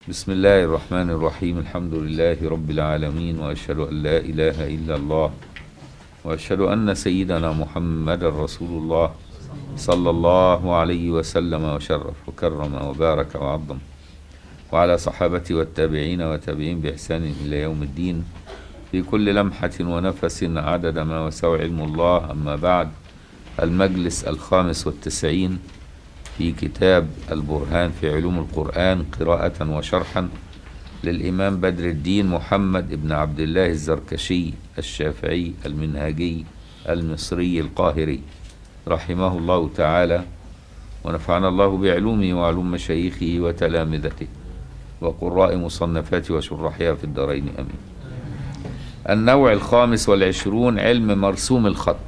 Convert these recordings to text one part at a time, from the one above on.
بسم الله الرحمن الرحيم الحمد لله رب العالمين وأشهد أن لا إله إلا الله وأشهد أن سيدنا محمد رسول الله صلى الله عليه وسلم وشرف وكرم وبارك وعظم وعلى صحابته والتابعين وتابعين بإحسان إلى يوم الدين في كل لمحة ونفس عدد ما وسع علم الله أما بعد المجلس الخامس والتسعين في كتاب البرهان في علوم القرآن قراءة وشرحا للإمام بدر الدين محمد بن عبد الله الزركشي الشافعي المنهجي المصري القاهري رحمه الله تعالى ونفعنا الله بعلومه وعلوم مشايخه وتلامذته وقراء مصنفاته وشرحها في الدارين أمين النوع الخامس والعشرون علم مرسوم الخط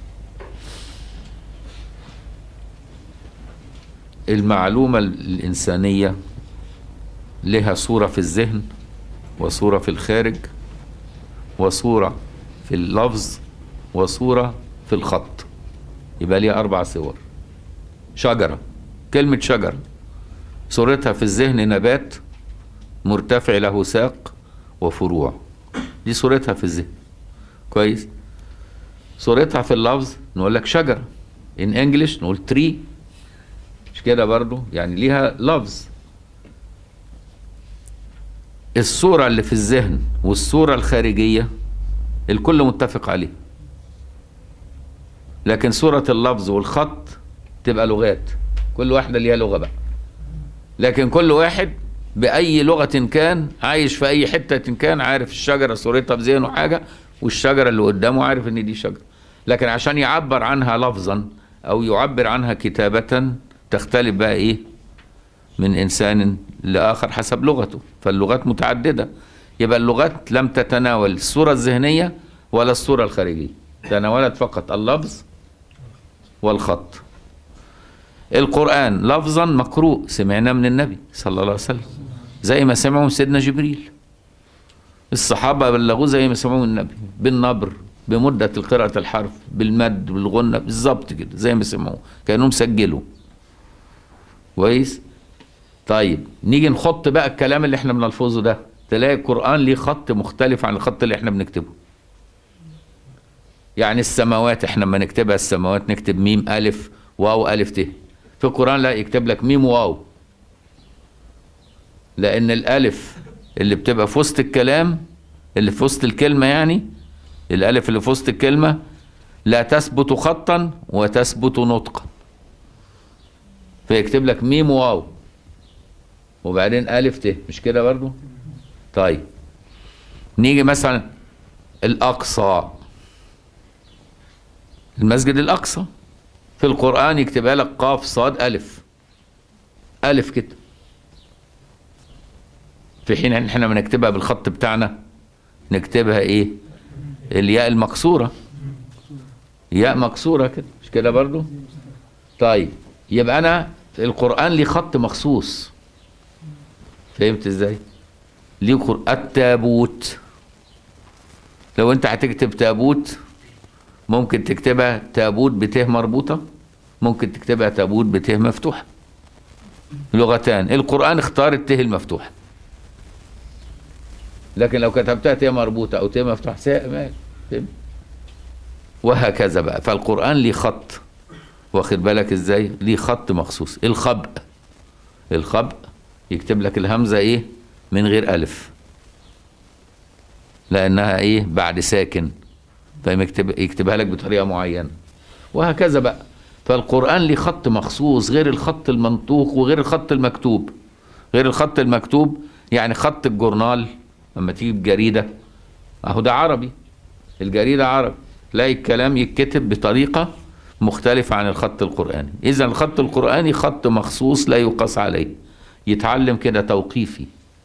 المعلومة الإنسانية لها صورة في الذهن وصورة في الخارج وصورة في اللفظ وصورة في الخط يبقى ليها أربع صور شجرة كلمة شجرة صورتها في الذهن نبات مرتفع له ساق وفروع دي صورتها في الذهن كويس صورتها في اللفظ نقول لك شجرة in English نقول tree مش كده برضو يعني ليها لفظ الصورة اللي في الذهن والصورة الخارجية الكل متفق عليه لكن صورة اللفظ والخط تبقى لغات كل واحدة ليها لغة بقى لكن كل واحد بأي لغة كان عايش في أي حتة كان عارف الشجرة صورتها في ذهنه حاجة والشجرة اللي قدامه عارف إن دي شجرة لكن عشان يعبر عنها لفظا أو يعبر عنها كتابة تختلف بقى إيه من إنسان لآخر حسب لغته فاللغات متعددة يبقى اللغات لم تتناول الصورة الذهنية ولا الصورة الخارجية تناولت فقط اللفظ والخط القرآن لفظا مقروء سمعنا من النبي صلى الله عليه وسلم زي ما سمعوا من سيدنا جبريل الصحابة بلغوه زي ما سمعوا من النبي بالنبر بمدة قراءة الحرف بالمد بالغنة بالظبط كده زي ما سمعوه كانوا مسجلوا كويس طيب نيجي نحط بقى الكلام اللي احنا بنلفظه ده تلاقي القرآن ليه خط مختلف عن الخط اللي احنا بنكتبه يعني السماوات احنا لما نكتبها السماوات نكتب ميم ألف واو ألف ت في القرآن لا يكتب لك ميم واو لأن الألف اللي بتبقى في وسط الكلام اللي في وسط الكلمة يعني الألف اللي في وسط الكلمة لا تثبت خطا وتثبت نطقا فيكتب لك ميم واو وبعدين ألف ت مش كده برضو طيب نيجي مثلا الأقصى المسجد الأقصى في القرآن يكتبها لك قاف صاد ألف ألف كده في حين ان احنا بنكتبها بالخط بتاعنا نكتبها ايه الياء المكسورة ياء مكسورة كده مش كده برضو طيب يبقى انا القرآن ليه خط مخصوص فهمت ازاي ليه قر... التابوت لو انت هتكتب تابوت ممكن تكتبها تابوت بته مربوطة ممكن تكتبها تابوت بته مفتوحة لغتان القرآن اختار الته المفتوحة لكن لو كتبتها ت مربوطة أو ت مفتوح ماشي وهكذا بقى فالقرآن ليه خط واخد بالك ازاي ليه خط مخصوص الخبء الخبء يكتب لك الهمزة ايه من غير ألف لأنها ايه بعد ساكن فيكتب يكتبها لك بطريقة معينة وهكذا بقى فالقرآن ليه خط مخصوص غير الخط المنطوق وغير الخط المكتوب غير الخط المكتوب يعني خط الجورنال لما تجيب جريدة اهو ده عربي الجريدة عربي تلاقي الكلام يتكتب بطريقة مختلفة عن الخط القرآني إذا الخط القرآني خط مخصوص لا يقاس عليه يتعلم كده توقيفي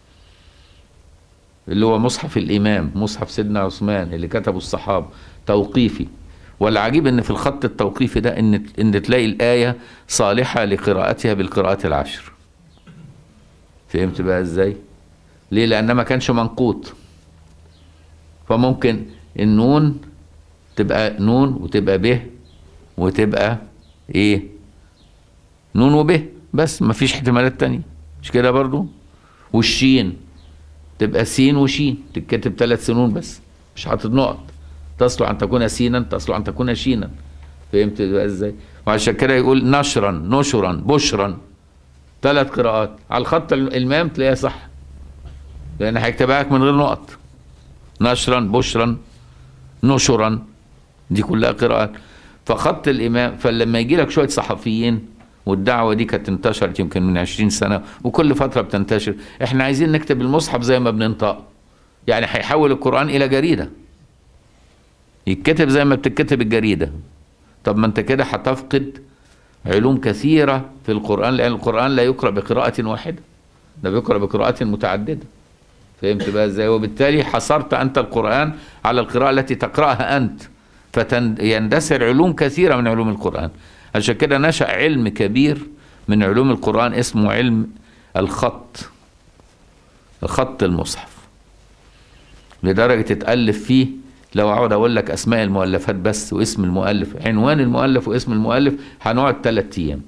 اللي هو مصحف الإمام مصحف سيدنا عثمان اللي كتبه الصحابة توقيفي والعجيب ان في الخط التوقيفي ده ان ان تلاقي الآية صالحة لقراءتها بالقراءات العشر فهمت بقى ازاي؟ ليه؟ لأنها ما كانش منقوط فممكن النون تبقى نون وتبقى به وتبقى ايه؟ نون وبه بس ما فيش احتمالات تانية مش كده برضو؟ والشين تبقى سين وشين تتكتب ثلاث سنون بس مش حاطط نقط تصلح ان تكون سينا تصلح ان تكون شينا فهمت بقى ازاي وعشان كده يقول نشرا نشرا بشرا ثلاث قراءات على الخط المام تلاقيها صح لان هيكتبها لك من غير نقط نشرا بشرا نشرا دي كلها قراءات فخط الامام فلما يجي لك شويه صحفيين والدعوه دي كانت انتشرت يمكن من 20 سنه وكل فتره بتنتشر احنا عايزين نكتب المصحف زي ما بننطق يعني هيحول القران الى جريده يتكتب زي ما بتتكتب الجريده طب ما انت كده هتفقد علوم كثيره في القران لان القران لا يقرا بقراءه واحده ده بيقرا بقراءات متعدده فهمت بقى ازاي وبالتالي حصرت انت القران على القراءه التي تقراها انت فيندثر علوم كثيره من علوم القران عشان كده نشا علم كبير من علوم القران اسمه علم الخط خط المصحف لدرجه تتالف فيه لو اقعد اقول لك اسماء المؤلفات بس واسم المؤلف عنوان المؤلف واسم المؤلف هنقعد ثلاث ايام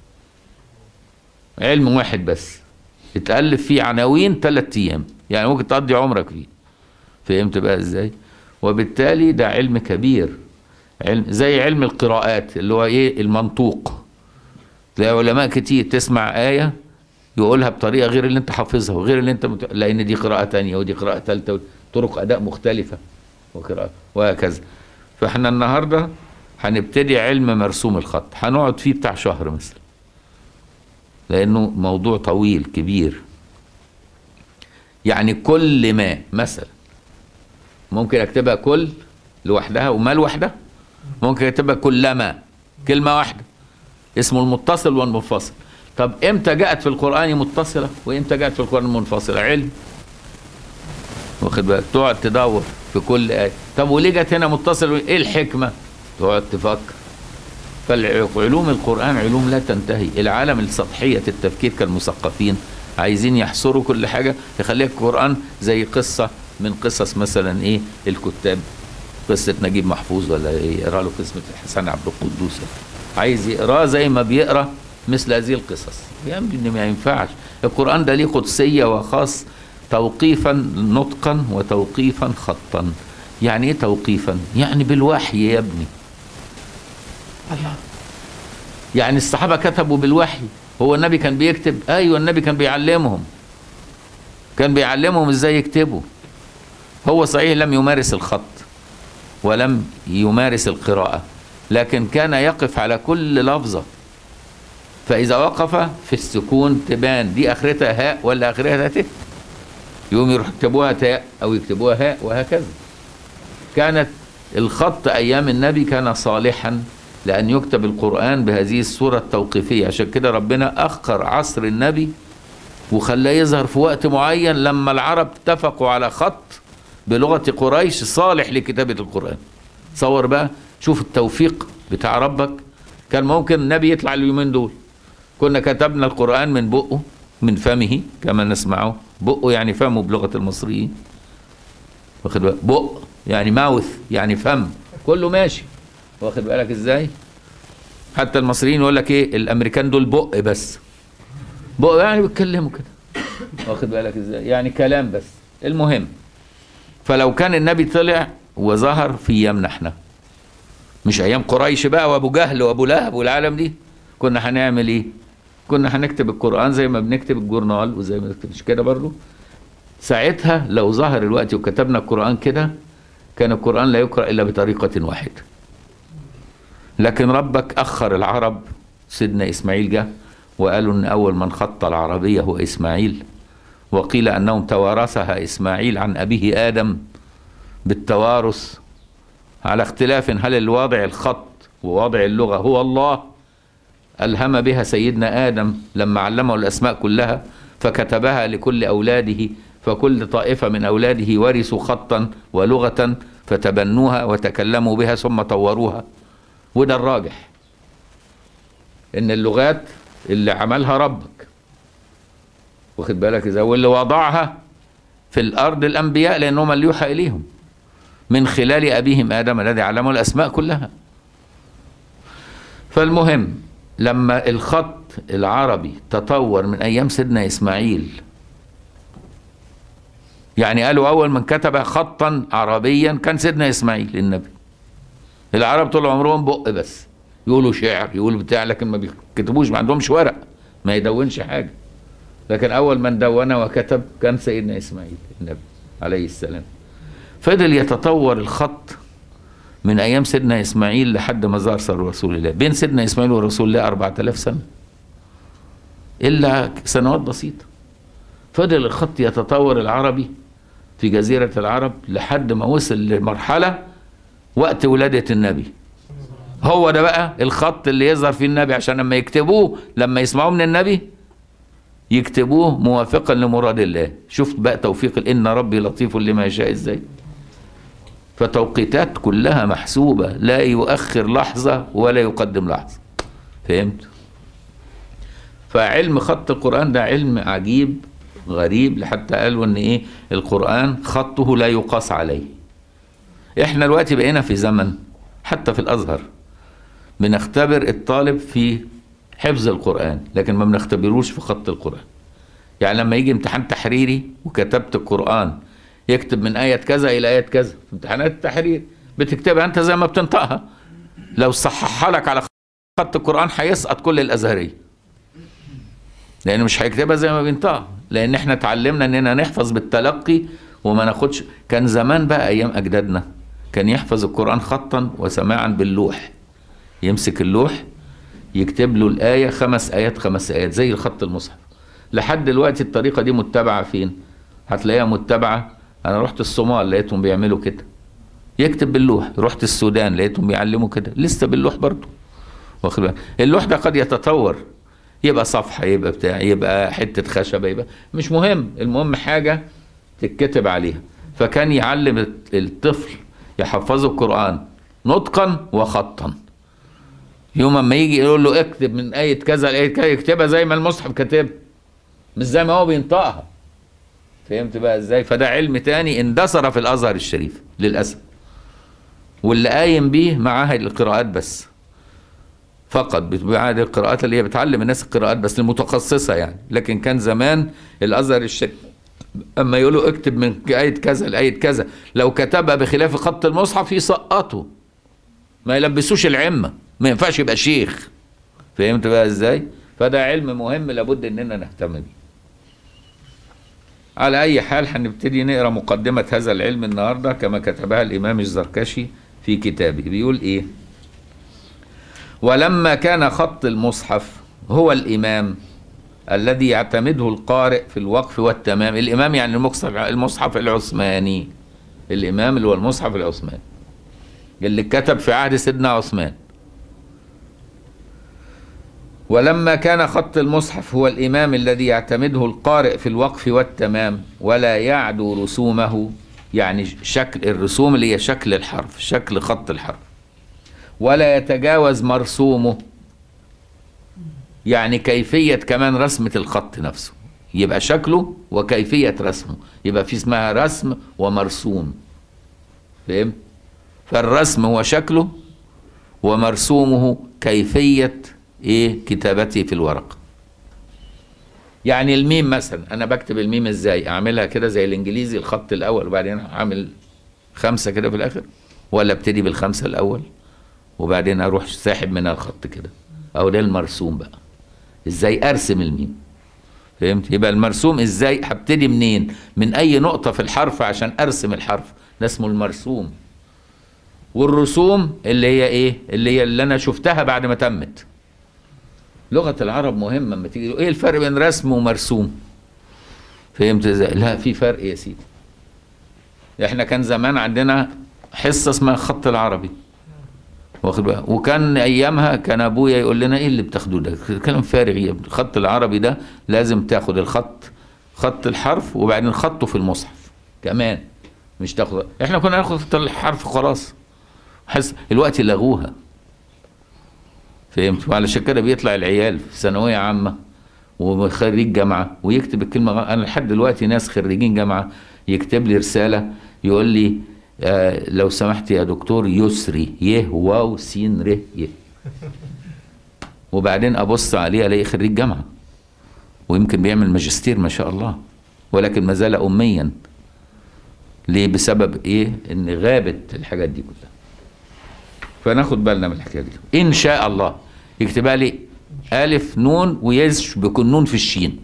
علم واحد بس اتالف فيه عناوين ثلاث ايام يعني ممكن تقضي عمرك فيه فهمت بقى ازاي وبالتالي ده علم كبير علم زي علم القراءات اللي هو ايه المنطوق تلاقي علماء كتير تسمع آية يقولها بطريقة غير اللي انت حافظها وغير اللي انت مت... لأن دي قراءة تانية ودي قراءة ثالثة طرق أداء مختلفة وقراءة وهكذا فاحنا النهاردة هنبتدي علم مرسوم الخط هنقعد فيه بتاع شهر مثلا لأنه موضوع طويل كبير يعني كل ما مثلا ممكن اكتبها كل لوحدها وما لوحدها ممكن اكتبها كلما كلمه واحده اسمه المتصل والمنفصل طب امتى جاءت في القران متصله وامتى جاءت في القران منفصله علم واخد بالك تقعد تدور في كل ايه طب وليه جت هنا متصل ايه الحكمه تقعد تفكر فالعلوم القران علوم لا تنتهي العالم السطحيه التفكير كالمثقفين عايزين يحصروا كل حاجه يخليك القران زي قصه من قصص مثلا ايه الكتاب قصه نجيب محفوظ ولا ايه يقرا له قصه حسن عبد القدوس عايز يقراه زي ما بيقرا مثل هذه القصص يعني ما ينفعش القران ده ليه قدسيه وخاص توقيفا نطقا وتوقيفا خطا يعني ايه توقيفا يعني بالوحي يا ابني الله يعني الصحابه كتبوا بالوحي هو النبي كان بيكتب ايوه النبي كان بيعلمهم كان بيعلمهم ازاي يكتبوا هو صحيح لم يمارس الخط ولم يمارس القراءة لكن كان يقف على كل لفظة فإذا وقف في السكون تبان دي آخرتها هاء ولا آخرتها ت يقوم يروح يكتبوها تاء أو يكتبوها هاء وهكذا كانت الخط أيام النبي كان صالحا لأن يكتب القرآن بهذه الصورة التوقيفية عشان كده ربنا أخر عصر النبي وخلاه يظهر في وقت معين لما العرب اتفقوا على خط بلغة قريش صالح لكتابة القرآن تصور بقى شوف التوفيق بتاع ربك كان ممكن النبي يطلع اليومين دول كنا كتبنا القرآن من بقه من فمه كما نسمعه بقه يعني فمه بلغة المصريين واخد بالك بق يعني ماوث يعني فم كله ماشي واخد بالك ازاي حتى المصريين يقول لك ايه الامريكان دول بق بس بق يعني بيتكلموا كده واخد بالك ازاي يعني كلام بس المهم فلو كان النبي طلع وظهر في ايامنا احنا مش ايام قريش بقى وابو جهل وابو لهب والعالم دي كنا هنعمل ايه كنا هنكتب القران زي ما بنكتب الجورنال وزي ما بنكتب مش كده برضه ساعتها لو ظهر الوقت وكتبنا القران كده كان القران لا يقرا الا بطريقه واحده لكن ربك اخر العرب سيدنا اسماعيل جه وقالوا ان اول من خط العربيه هو اسماعيل وقيل انهم توارثها اسماعيل عن ابيه ادم بالتوارث على اختلاف هل الواضع الخط وواضع اللغه هو الله الهم بها سيدنا ادم لما علمه الاسماء كلها فكتبها لكل اولاده فكل طائفه من اولاده ورثوا خطا ولغه فتبنوها وتكلموا بها ثم طوروها وده الراجح ان اللغات اللي عملها ربك واخد بالك ازاي واللي وضعها في الارض الانبياء لانهم اللي يوحى اليهم من خلال ابيهم ادم الذي علمه الاسماء كلها فالمهم لما الخط العربي تطور من ايام سيدنا اسماعيل يعني قالوا اول من كتب خطا عربيا كان سيدنا اسماعيل النبي العرب طول عمرهم بق بس يقولوا شعر يقولوا بتاع لكن ما بيكتبوش ما عندهمش ورق ما يدونش حاجه لكن اول من دون وكتب كان سيدنا اسماعيل النبي عليه السلام فضل يتطور الخط من ايام سيدنا اسماعيل لحد ما ظهر صار رسول الله بين سيدنا اسماعيل ورسول الله 4000 سنه الا سنوات بسيطه فضل الخط يتطور العربي في جزيره العرب لحد ما وصل لمرحله وقت ولاده النبي هو ده بقى الخط اللي يظهر فيه النبي عشان لما يكتبوه لما يسمعوه من النبي يكتبوه موافقا لمراد الله شفت بقى توفيق ان ربي لطيف لما يشاء ازاي فتوقيتات كلها محسوبة لا يؤخر لحظة ولا يقدم لحظة فهمت فعلم خط القرآن ده علم عجيب غريب حتى قالوا ان ايه القرآن خطه لا يقاس عليه احنا دلوقتي بقينا في زمن حتى في الازهر بنختبر الطالب في حفظ القرآن لكن ما بنختبروش في خط القرآن يعني لما يجي امتحان تحريري وكتبت القرآن يكتب من آية كذا إلى آية كذا في امتحانات التحرير بتكتبها أنت زي ما بتنطقها لو صححها لك على خط القرآن هيسقط كل الأزهرية لأنه مش هيكتبها زي ما بينطقها لأن احنا اتعلمنا إننا نحفظ بالتلقي وما ناخدش كان زمان بقى أيام أجدادنا كان يحفظ القرآن خطا وسماعا باللوح يمسك اللوح يكتب له الآية خمس آيات خمس آيات زي الخط المصحف لحد دلوقتي الطريقة دي متبعة فين؟ هتلاقيها متبعة أنا رحت الصومال لقيتهم بيعملوا كده يكتب باللوح رحت السودان لقيتهم بيعلموا كده لسه باللوح برضه واخد بالك اللوح ده قد يتطور يبقى صفحة يبقى بتاع يبقى حتة خشبة يبقى مش مهم المهم حاجة تتكتب عليها فكان يعلم الطفل يحفظه القرآن نطقا وخطا يوم ما يجي يقول له اكتب من آية كذا لآية كذا يكتبها زي ما المصحف كاتبها مش زي ما هو بينطقها فهمت بقى ازاي فده علم تاني اندثر في الازهر الشريف للاسف واللي قايم بيه معاهد القراءات بس فقط معاهد القراءات اللي هي بتعلم الناس القراءات بس المتخصصه يعني لكن كان زمان الازهر الشريف اما يقولوا اكتب من آية كذا لآية كذا لو كتبها بخلاف خط المصحف يسقطوا ما يلبسوش العمة ما ينفعش يبقى شيخ فهمت بقى ازاي فده علم مهم لابد اننا نهتم بيه على أي حال هنبتدي نقرأ مقدمة هذا العلم النهاردة كما كتبها الإمام الزركشي في كتابه بيقول إيه ولما كان خط المصحف هو الإمام الذي يعتمده القارئ في الوقف والتمام الإمام يعني المصحف العثماني الإمام اللي هو المصحف العثماني اللي كتب في عهد سيدنا عثمان ولما كان خط المصحف هو الإمام الذي يعتمده القارئ في الوقف والتمام ولا يعدو رسومه يعني شكل الرسوم اللي هي شكل الحرف شكل خط الحرف ولا يتجاوز مرسومه يعني كيفية كمان رسمة الخط نفسه يبقى شكله وكيفية رسمه يبقى في اسمها رسم ومرسوم فهمت فالرسم هو شكله ومرسومه كيفية ايه كتابتي في الورق يعني الميم مثلا انا بكتب الميم ازاي اعملها كده زي الانجليزي الخط الاول وبعدين اعمل خمسه كده في الاخر ولا ابتدي بالخمسه الاول وبعدين اروح ساحب منها الخط كده او ده المرسوم بقى ازاي ارسم الميم فهمت يبقى المرسوم ازاي هبتدي منين من اي نقطه في الحرف عشان ارسم الحرف ده اسمه المرسوم والرسوم اللي هي ايه اللي هي اللي انا شفتها بعد ما تمت لغه العرب مهمه اما تيجي ايه الفرق بين رسم ومرسوم فهمت ازاي لا في فرق يا سيدي احنا كان زمان عندنا حصه اسمها الخط العربي واخد بالك وكان ايامها كان ابويا يقول لنا ايه اللي بتاخدوه ده كلام فارغ يا ابني الخط العربي ده لازم تاخد الخط خط الحرف وبعدين خطه في المصحف كمان مش تاخد احنا كنا ناخد خط الحرف خلاص حس الوقت لغوها فهمت وعلشان كده بيطلع العيال في ثانويه عامه وخريج جامعه ويكتب الكلمه انا لحد دلوقتي ناس خريجين جامعه يكتب لي رساله يقول لي آه لو سمحت يا دكتور يسري يه واو سين ر يه وبعدين ابص عليه الاقي خريج جامعه ويمكن بيعمل ماجستير ما شاء الله ولكن ما زال اميا ليه بسبب ايه ان غابت الحاجات دي كلها فناخد بالنا من الحكايه دي ان شاء الله يكتبها لي الف نون ويشبك النون في الشين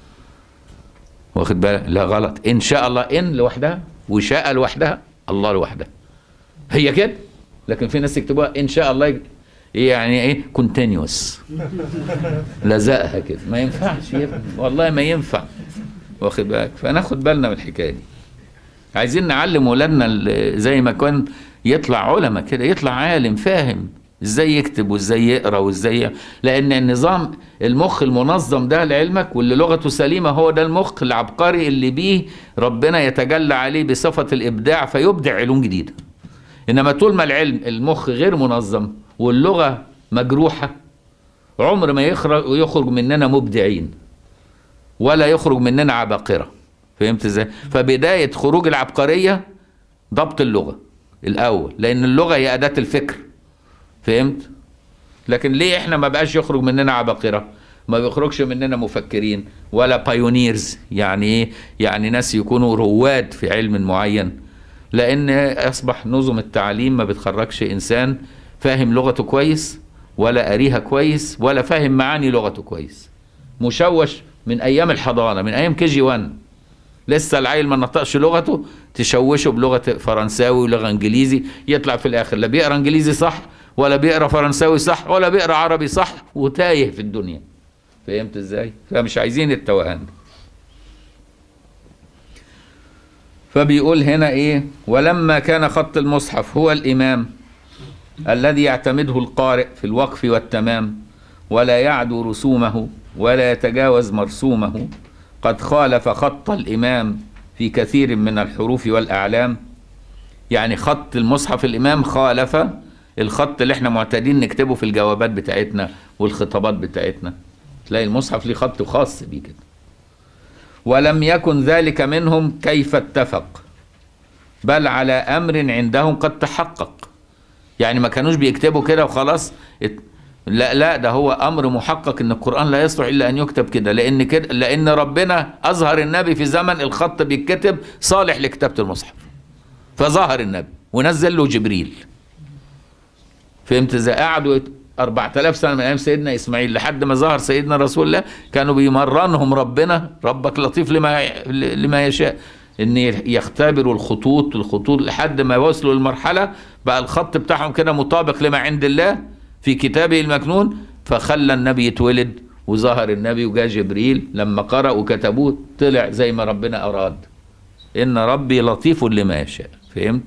واخد بالك لا غلط ان شاء الله ان لوحدها وشاء لوحدها الله لوحدها هي كده لكن في ناس يكتبوها ان شاء الله يك- يعني ايه كونتينيوس لزقها كده ما ينفعش يا ابني والله ما ينفع واخد بالك فناخد بالنا من الحكايه دي عايزين نعلم ولادنا ال- زي ما كان يطلع علماء كده يطلع عالم فاهم ازاي يكتب وازاي يقرا وازاي ي- لان النظام المخ المنظم ده لعلمك واللي لغته سليمه هو ده المخ العبقري اللي بيه ربنا يتجلى عليه بصفه الابداع فيبدع علوم جديده انما طول ما العلم المخ غير منظم واللغه مجروحه عمر ما يخرج يخرج مننا مبدعين ولا يخرج مننا عباقره فهمت ازاي فبدايه خروج العبقريه ضبط اللغه الاول لان اللغه هي اداه الفكر فهمت لكن ليه احنا ما بقاش يخرج مننا عباقره ما بيخرجش مننا مفكرين ولا بايونيرز يعني ايه يعني ناس يكونوا رواد في علم معين لان اصبح نظم التعليم ما بتخرجش انسان فاهم لغته كويس ولا قاريها كويس ولا فاهم معاني لغته كويس مشوش من ايام الحضانه من ايام كي جي 1 لسه العيل ما نطقش لغته تشوشه بلغه فرنساوي ولغه انجليزي يطلع في الاخر لا بيقرا انجليزي صح ولا بيقرا فرنساوي صح ولا بيقرا عربي صح وتايه في الدنيا فهمت ازاي فمش عايزين التوهان ده. فبيقول هنا ايه ولما كان خط المصحف هو الامام الذي يعتمده القارئ في الوقف والتمام ولا يعدو رسومه ولا يتجاوز مرسومه قد خالف خط الامام في كثير من الحروف والاعلام يعني خط المصحف الامام خالف الخط اللي احنا معتادين نكتبه في الجوابات بتاعتنا والخطابات بتاعتنا تلاقي المصحف ليه خط خاص بيه كده ولم يكن ذلك منهم كيف اتفق بل على امر عندهم قد تحقق يعني ما كانوش بيكتبوا كده وخلاص ات- لا لا ده هو امر محقق ان القران لا يصلح الا ان يكتب كده لان كده لان ربنا اظهر النبي في زمن الخط بيتكتب صالح لكتابه المصحف فظهر النبي ونزل له جبريل فهمت ازاي قعدوا يت- 4000 سنه من ايام سيدنا اسماعيل لحد ما ظهر سيدنا رسول الله كانوا بيمرنهم ربنا ربك لطيف لما لما يشاء ان يختبروا الخطوط الخطوط لحد ما وصلوا للمرحله بقى الخط بتاعهم كده مطابق لما عند الله في كتابه المكنون فخلى النبي يتولد وظهر النبي وجاء جبريل لما قرأ وكتبوه طلع زي ما ربنا أراد إن ربي لطيف لما يشاء فهمت؟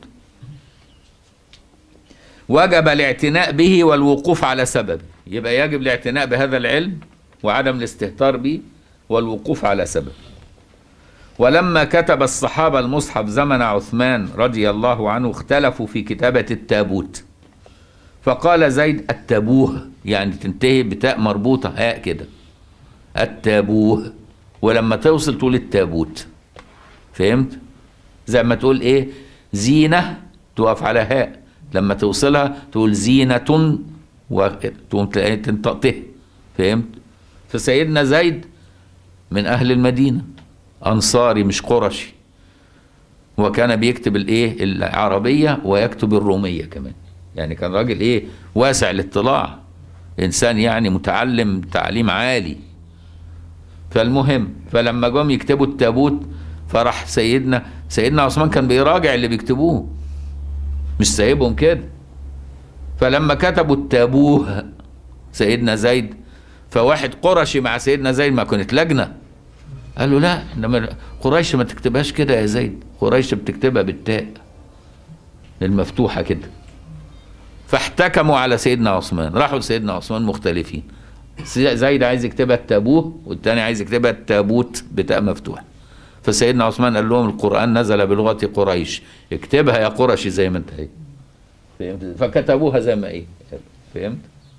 وجب الاعتناء به والوقوف على سببه يبقى يجب الاعتناء بهذا العلم وعدم الاستهتار به والوقوف على سببه ولما كتب الصحابة المصحف زمن عثمان رضي الله عنه اختلفوا في كتابة التابوت فقال زيد التابوه يعني تنتهي بتاء مربوطة هاء كده التابوه ولما توصل تقول التابوت فهمت زي ما تقول ايه زينة تقف على هاء لما توصلها تقول زينة وتقوم تلاقي تنطق ته فهمت فسيدنا زيد من اهل المدينة انصاري مش قرشي وكان بيكتب الايه العربية ويكتب الرومية كمان يعني كان راجل ايه واسع الاطلاع انسان يعني متعلم تعليم عالي فالمهم فلما جم يكتبوا التابوت فراح سيدنا سيدنا عثمان كان بيراجع اللي بيكتبوه مش سايبهم كده فلما كتبوا التابوه سيدنا زيد فواحد قرشي مع سيدنا زيد ما كانت لجنه قال له لا انما قريش ما تكتبهاش كده يا زيد قريش بتكتبها بالتاء المفتوحه كده فاحتكموا على سيدنا عثمان راحوا لسيدنا عثمان مختلفين زيد عايز يكتبها التابوه والتاني عايز يكتبها التابوت بتاء مفتوح فسيدنا عثمان قال لهم القرآن نزل بلغة قريش اكتبها يا قرشي زي ما انت هي فهمت فكتبوها زي ما ايه فهمت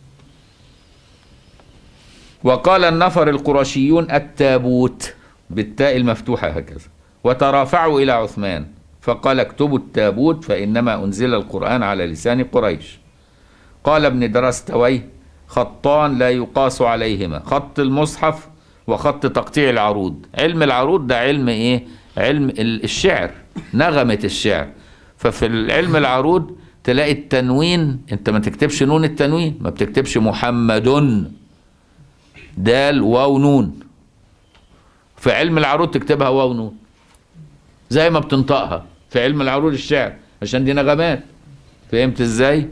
وقال النفر القرشيون التابوت بالتاء المفتوحة هكذا وترافعوا إلى عثمان فقال اكتبوا التابوت فإنما أنزل القرآن على لسان قريش قال ابن درستوي خطان لا يقاس عليهما خط المصحف وخط تقطيع العروض علم العروض ده علم ايه علم ال- الشعر نغمة الشعر ففي العلم العروض تلاقي التنوين انت ما تكتبش نون التنوين ما بتكتبش محمد دال واو نون في علم العروض تكتبها واو نون زي ما بتنطقها في علم العروض الشعر عشان دي نغمات فهمت ازاي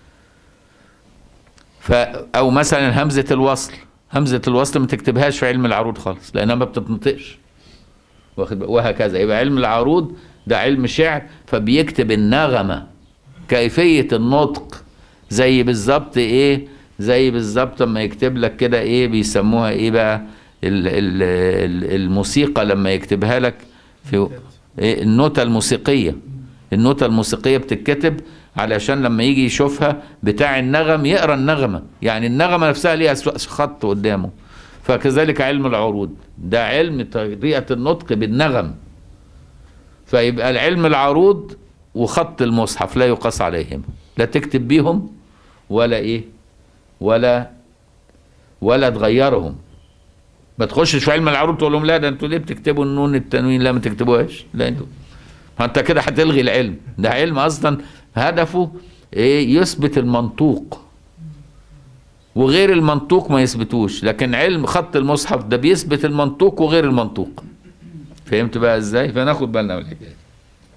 ف او مثلا همزه الوصل همزه الوصل ما تكتبهاش في علم العروض خالص لانها ما بتتنطقش واخد بالك؟ وهكذا يبقى علم العروض ده علم شعر فبيكتب النغمه كيفيه النطق زي بالظبط ايه زي بالظبط لما يكتب لك كده ايه بيسموها ايه بقى ال ال ال الموسيقى لما يكتبها لك في إيه النوتة الموسيقية النوتة الموسيقية بتتكتب علشان لما يجي يشوفها بتاع النغم يقرا النغمة يعني النغمة نفسها ليها س- خط قدامه فكذلك علم العروض ده علم طريقة النطق بالنغم فيبقى العلم العروض وخط المصحف لا يقاس عليهم لا تكتب بيهم ولا ايه ولا ولا تغيرهم ما تخشش في علم العروض تقول لهم لا ده انتوا ليه بتكتبوا النون التنوين لا ما تكتبوهاش لا انتوا ما انت كده هتلغي العلم ده علم اصلا هدفه ايه يثبت المنطوق وغير المنطوق ما يثبتوش لكن علم خط المصحف ده بيثبت المنطوق وغير المنطوق فهمت بقى ازاي فناخد بالنا من الحكايه دي.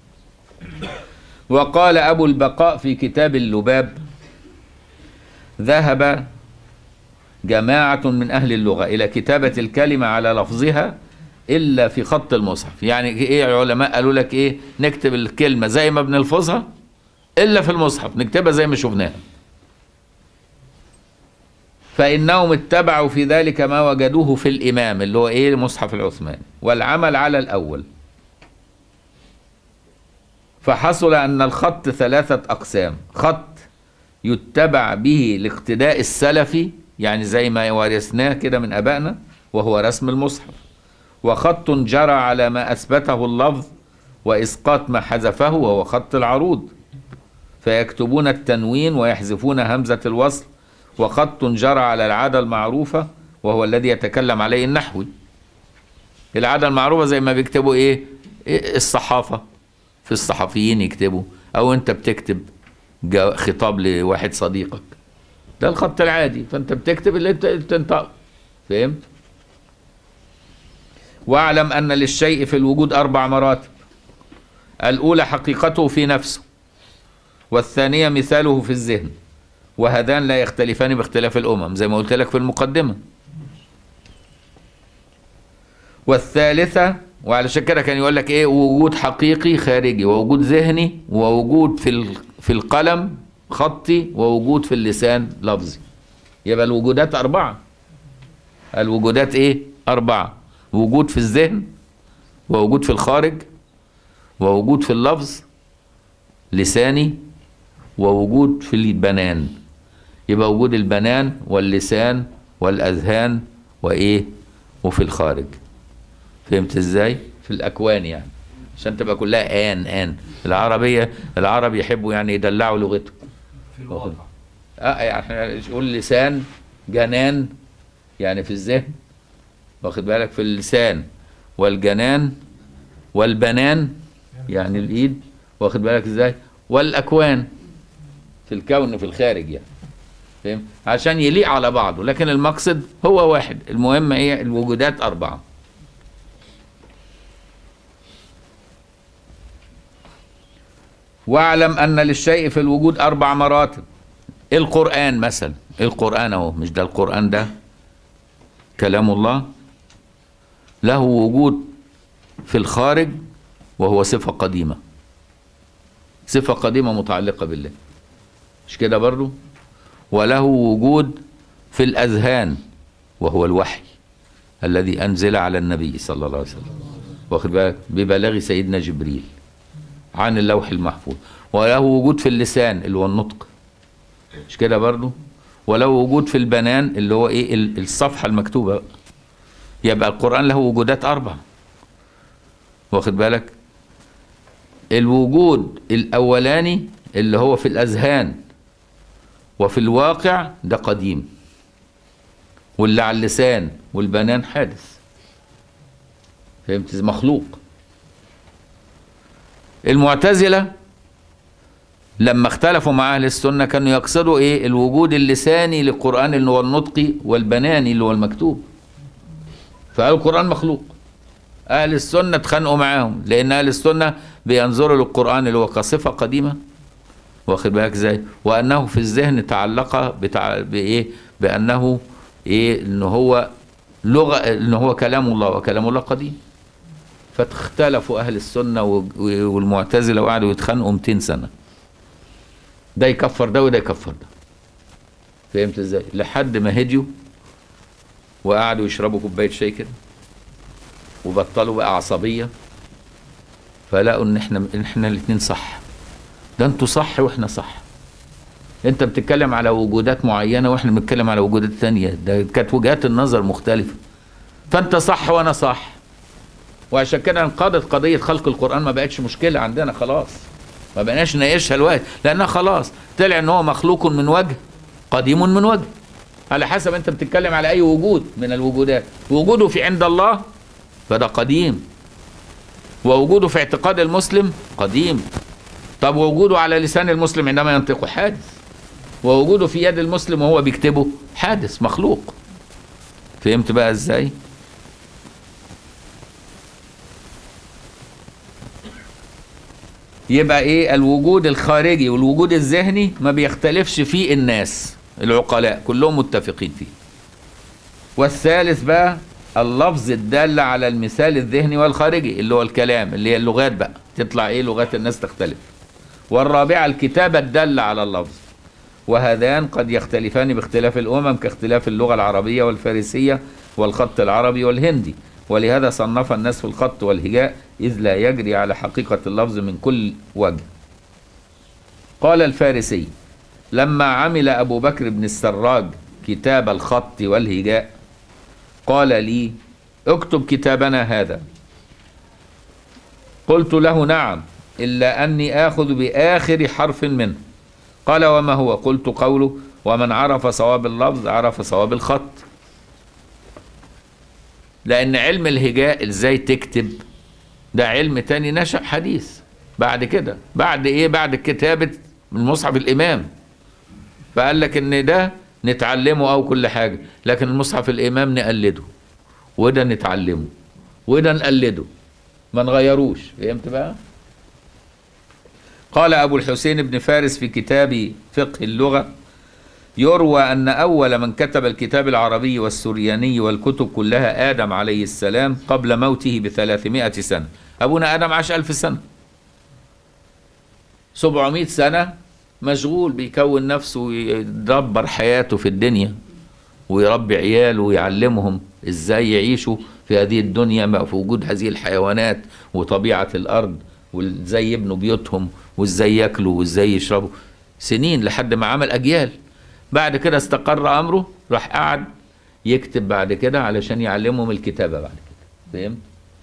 وقال ابو البقاء في كتاب اللباب ذهب جماعة من أهل اللغة إلى كتابة الكلمة على لفظها إلا في خط المصحف يعني إيه العلماء قالوا لك إيه نكتب الكلمة زي ما بنلفظها إلا في المصحف نكتبها زي ما شفناها فإنهم اتبعوا في ذلك ما وجدوه في الإمام اللي هو إيه المصحف العثماني والعمل على الأول فحصل أن الخط ثلاثة أقسام خط يتبع به لاقتداء السلفي يعني زي ما ورثناه كده من أبائنا وهو رسم المصحف وخط جرى على ما أثبته اللفظ وإسقاط ما حذفه وهو خط العروض فيكتبون التنوين ويحذفون همزة الوصل وخط جرى على العادة المعروفة وهو الذي يتكلم عليه النحوي العادة المعروفة زي ما بيكتبوا إيه إيه الصحافة في الصحفيين يكتبوا أو أنت بتكتب جا- خطاب لواحد صديقك ده الخط العادي فانت بتكتب اللي انت بتنطق فهمت واعلم ان للشيء في الوجود اربع مراتب الاولى حقيقته في نفسه والثانيه مثاله في الذهن وهذان لا يختلفان باختلاف الامم زي ما قلت لك في المقدمه والثالثه وعلشان كده كان يقول لك ايه وجود حقيقي خارجي ووجود ذهني ووجود في ال- في القلم خطي ووجود في اللسان لفظي يبقى الوجودات أربعة الوجودات إيه؟ أربعة وجود في الذهن ووجود في الخارج ووجود في اللفظ لساني ووجود في البنان يبقى وجود البنان واللسان والأذهان وإيه؟ وفي الخارج فهمت إزاي؟ في الأكوان يعني عشان تبقى كلها آن آن العربية العرب يحبوا يعني يدلعوا لغتهم في الواقع اه يعني يقول لسان جنان يعني في الذهن واخد بالك في اللسان والجنان والبنان يعني الايد واخد بالك ازاي والاكوان في الكون في الخارج يعني فاهم عشان يليق على بعضه لكن المقصد هو واحد المهم ايه الوجودات اربعه واعلم ان للشيء في الوجود اربع مراتب القرآن مثلا القرآن اهو مش ده القرآن ده كلام الله له وجود في الخارج وهو صفة قديمة صفة قديمة متعلقة بالله مش كده برضو وله وجود في الأذهان وهو الوحي الذي أنزل على النبي صلى الله عليه وسلم واخد بالك ببلاغ سيدنا جبريل عن اللوح المحفوظ وله وجود في اللسان اللي هو النطق مش كده برضو وله وجود في البنان اللي هو ايه ال- الصفحة المكتوبة يبقى القرآن له وجودات أربع واخد بالك الوجود الأولاني اللي هو في الأذهان وفي الواقع ده قديم واللي على اللسان والبنان حادث فهمت مخلوق المعتزلة لما اختلفوا مع أهل السنة كانوا يقصدوا إيه الوجود اللساني للقرآن اللي هو النطقي والبناني اللي هو المكتوب فقالوا القرآن مخلوق أهل السنة اتخانقوا معاهم لأن أهل السنة بينظروا للقرآن اللي هو كصفة قديمة واخد بالك ازاي وأنه في الذهن تعلق بتع... بإيه بأنه إيه إن هو لغة إن هو كلام الله وكلام الله قديم فاختلفوا أهل السنة و- والمعتزلة وقعدوا يتخانقوا 200 سنة ده يكفر ده وده يكفر ده فهمت ازاي لحد ما هديوا وقعدوا يشربوا كوبايه شاي كده وبطلوا بقى عصبيه فلقوا ان احنا ان احنا الاثنين صح ده انتوا صح واحنا صح انت بتتكلم على وجودات معينه واحنا بنتكلم على وجودات تانية ده كانت وجهات النظر مختلفه فانت صح وانا صح وعشان كده انقضت قضيه خلق القران ما بقتش مشكله عندنا خلاص ما بقناش نناقشها الوقت لانها خلاص طلع ان هو مخلوق من وجه قديم من وجه على حسب انت بتتكلم على اي وجود من الوجودات وجوده في عند الله فده قديم ووجوده في اعتقاد المسلم قديم طب ووجوده على لسان المسلم عندما ينطق حادث ووجوده في يد المسلم وهو بيكتبه حادث مخلوق فهمت بقى ازاي يبقى ايه الوجود الخارجي والوجود الذهني ما بيختلفش فيه الناس العقلاء كلهم متفقين فيه والثالث بقى اللفظ الدال على المثال الذهني والخارجي اللي هو الكلام اللي هي اللغات بقى تطلع ايه لغات الناس تختلف والرابعة الكتابة الدالة على اللفظ وهذان قد يختلفان باختلاف الأمم كاختلاف اللغة العربية والفارسية والخط العربي والهندي ولهذا صنف الناس في الخط والهجاء إذ لا يجري على حقيقة اللفظ من كل وجه قال الفارسي لما عمل أبو بكر بن السراج كتاب الخط والهجاء قال لي اكتب كتابنا هذا قلت له نعم إلا أني آخذ بآخر حرف منه قال وما هو قلت قوله ومن عرف صواب اللفظ عرف صواب الخط لأن علم الهجاء إزاي تكتب ده علم تاني نشأ حديث بعد كده بعد إيه بعد كتابة المصحف الإمام فقال لك إن ده نتعلمه أو كل حاجة لكن المصحف الإمام نقلده وده نتعلمه وده نقلده ما نغيروش فهمت بقى قال أبو الحسين بن فارس في كتاب فقه اللغة يروى أن أول من كتب الكتاب العربي والسرياني والكتب كلها آدم عليه السلام قبل موته بثلاثمائة سنة أبونا آدم عاش ألف سنة سبعمائة سنة مشغول بيكون نفسه ويدبر حياته في الدنيا ويربي عياله ويعلمهم ازاي يعيشوا في هذه الدنيا بقى في وجود هذه الحيوانات وطبيعة الأرض وازاي يبنوا بيوتهم وازاي ياكلوا وازاي يشربوا سنين لحد ما عمل أجيال بعد كده استقر أمره راح قعد يكتب بعد كده علشان يعلمهم الكتابة بعد كده فهمت؟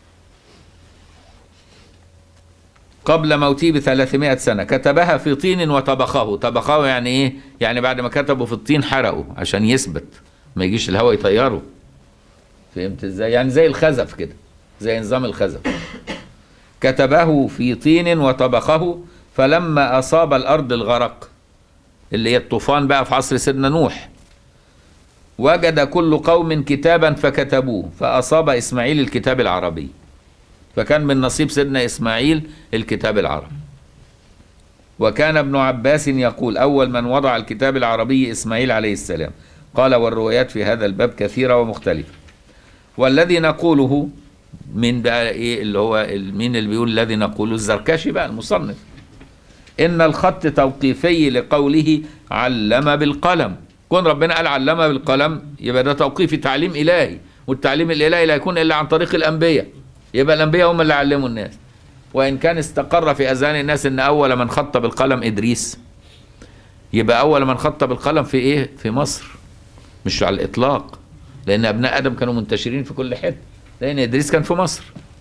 قبل موته بثلاثمائة سنة كتبها في طين وطبخه طبخه يعني ايه يعني بعد ما كتبه في الطين حرقه عشان يثبت ما يجيش الهواء يطيره فهمت ازاي يعني زي الخزف كده زي نظام الخزف كتبه في طين وطبخه فلما أصاب الأرض الغرق اللي هي الطوفان بقى في عصر سيدنا نوح وجد كل قوم كتابا فكتبوه فأصاب إسماعيل الكتاب العربي فكان من نصيب سيدنا إسماعيل الكتاب العربي وكان ابن عباس يقول أول من وضع الكتاب العربي إسماعيل عليه السلام قال والروايات في هذا الباب كثيرة ومختلفة والذي نقوله من بقى ايه اللي هو مين اللي بيقول الذي نقوله الزركشي بقى المصنف ان الخط توقيفي لقوله علم بالقلم كون ربنا قال علم بالقلم يبقى ده توقيفي تعليم الهي والتعليم الالهي لا يكون الا عن طريق الانبياء يبقى الانبياء هم اللي علموا الناس وان كان استقر في اذهان الناس ان اول من خط بالقلم ادريس يبقى اول من خط بالقلم في ايه في مصر مش على الاطلاق لان ابناء ادم كانوا منتشرين في كل حته لان ادريس كان في مصر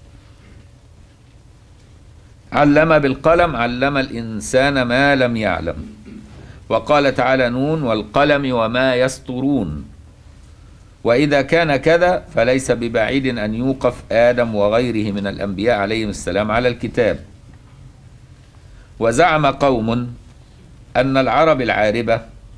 علم بالقلم علم الانسان ما لم يعلم وقال تعالى نون والقلم وما يسطرون واذا كان كذا فليس ببعيد ان يوقف ادم وغيره من الانبياء عليهم السلام على الكتاب وزعم قوم أن العرب العاربة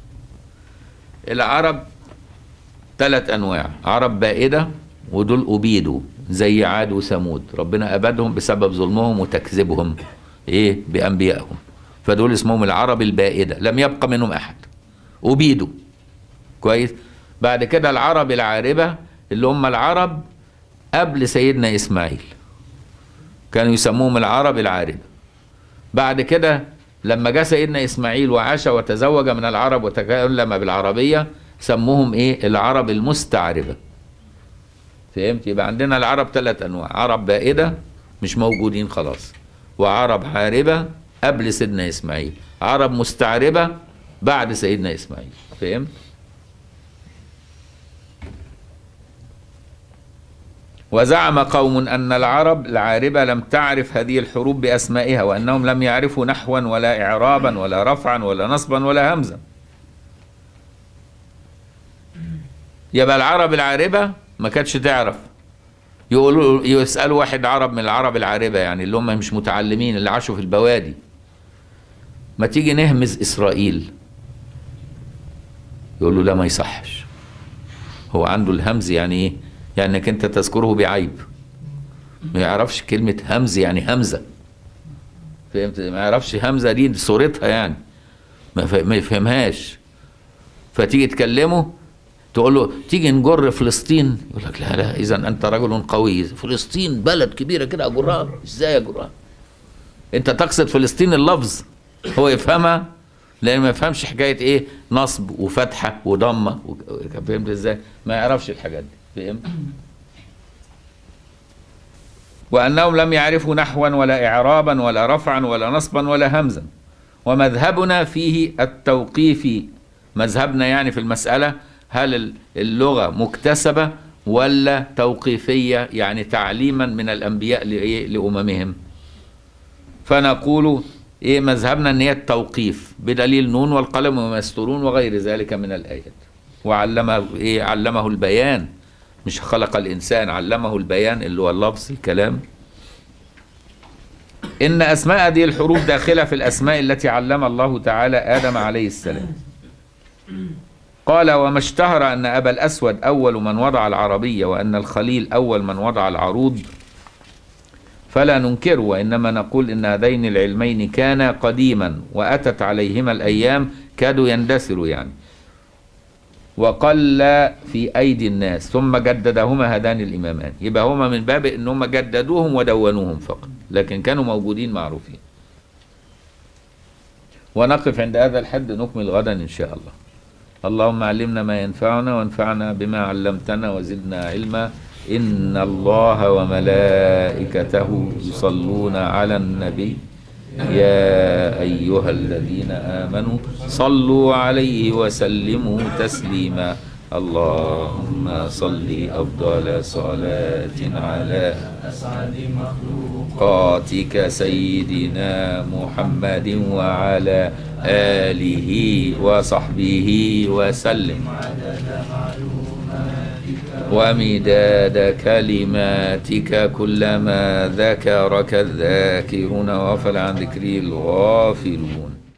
العرب ثلاث أنواع عرب بائدة ودول أبيدوا زي عاد وثمود ربنا أبدهم بسبب ظلمهم وتكذيبهم إيه بأنبيائهم فدول اسمهم العرب البائدة لم يبقى منهم أحد أبيدوا كويس بعد كده العرب العاربة اللي هم العرب قبل سيدنا إسماعيل كانوا يسموهم العرب العاربة بعد كده لما جاء سيدنا إسماعيل وعاش وتزوج من العرب وتكلم بالعربية سموهم إيه العرب المستعربة فهمت يبقى عندنا العرب ثلاث أنواع عرب بائدة مش موجودين خلاص وعرب حاربة قبل سيدنا إسماعيل عرب مستعربة بعد سيدنا إسماعيل فهمت وزعم قوم أن العرب العاربة لم تعرف هذه الحروب بأسمائها وأنهم لم يعرفوا نحوا ولا إعرابا ولا رفعا ولا نصبا ولا همزا يبقى العرب العاربة ما كانتش تعرف يقولوا يسألوا واحد عرب من العرب العاربة يعني اللي هم مش متعلمين اللي عاشوا في البوادي ما تيجي نهمز إسرائيل يقول له لا ما يصحش هو عنده الهمز يعني ايه يعني انك انت تذكره بعيب ما يعرفش كلمة همز يعني همزة فهمت ما يعرفش همزة دي صورتها يعني ما ف- ما يفهمهاش فتيجي تكلمه تقول له تيجي نجر فلسطين يقول لك لا لا اذا انت رجل قوي فلسطين بلد كبيره كده اجرها ازاي اجرها انت تقصد فلسطين اللفظ هو يفهمها لان ما يفهمش حكايه ايه نصب وفتحه وضمه و- فهمت ازاي ما يعرفش الحاجات دي فهمت وانهم لم يعرفوا نحوا ولا اعرابا ولا رفعا ولا نصبا ولا همزا ومذهبنا فيه التوقيفي مذهبنا يعني في المساله هل اللغه مكتسبه ولا توقيفيه يعني تعليما من الانبياء لإيه؟ لاممهم فنقول ايه مذهبنا ان هي التوقيف بدليل نون والقلم وما يسطرون وغير ذلك من الايات وعلمه ايه علمه البيان مش خلق الانسان علمه البيان اللي هو اللفظ الكلام ان اسماء هذه الحروف داخله في الاسماء التي علم الله تعالى ادم عليه السلام قال وما اشتهر ان ابا الاسود اول من وضع العربيه وان الخليل اول من وضع العروض فلا ننكره وإنما نقول إن هذين العلمين كانا قديما وأتت عليهما الأيام كادوا يندثروا يعني وقل في أيدي الناس ثم جددهما هذان الإمامان يبقى هما من باب إن هما جددوهم ودونوهم فقط لكن كانوا موجودين معروفين ونقف عند هذا الحد نكمل غدا إن شاء الله اللهم علمنا ما ينفعنا وانفعنا بما علمتنا وزدنا علما إن الله وملائكته يصلون على النبي يا أيها الذين آمنوا صلوا عليه وسلموا تسليما اللهم صل أفضل صلاة على مخلوقاتك سيدنا محمد وعلى آله وصحبه وسلم ومداد كلماتك كلما ذكرك الذاكرون وغفل عن ذكري الغافلون